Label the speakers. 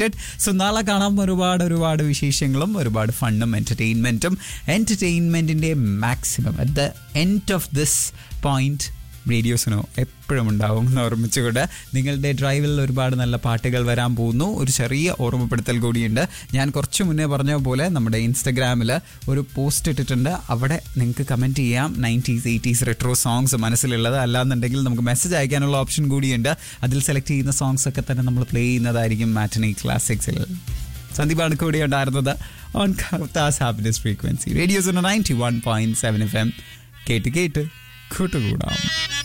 Speaker 1: connected so നാളെ കാണാം ഒരുപാട് ഒരുപാട് വിശേഷങ്ങളും ഒരുപാട് ഫണ്ണും എൻ്റർടൈൻമെൻറ്റും എൻ്റർടൈൻമെൻറ്റിൻ്റെ maximum at the end of this point റേഡിയോസിനോ എപ്പോഴും ഉണ്ടാവും എന്ന് ഓർമ്മിച്ചുകൊണ്ട് നിങ്ങളുടെ ഡ്രൈവിൽ ഒരുപാട് നല്ല പാട്ടുകൾ വരാൻ പോകുന്നു ഒരു ചെറിയ ഓർമ്മപ്പെടുത്തൽ കൂടിയുണ്ട് ഞാൻ കുറച്ച് മുന്നേ പറഞ്ഞ പോലെ നമ്മുടെ ഇൻസ്റ്റഗ്രാമിൽ ഒരു പോസ്റ്റ് ഇട്ടിട്ടുണ്ട് അവിടെ നിങ്ങൾക്ക് കമൻറ്റ് ചെയ്യാം നയൻറ്റീസ് എയ്റ്റീസ് റെട്രോ സോങ്സ് മനസ്സിലുള്ളത് അല്ലാന്നുണ്ടെങ്കിൽ നമുക്ക് മെസ്സേജ് അയക്കാനുള്ള ഓപ്ഷൻ കൂടിയുണ്ട് അതിൽ സെലക്ട് ചെയ്യുന്ന സോങ്സ് ഒക്കെ തന്നെ നമ്മൾ പ്ലേ ചെയ്യുന്നതായിരിക്കും മാറ്റനി ക്ലാസിക്സിൽ സന്ദീപാണ് കൂടി ഉണ്ടായിരുന്നത് ഓൺ കർത്താസ് happiness frequency radios ninety one point seven F M കേട്ട് കേട്ട് കൂട്ടുകൂടാം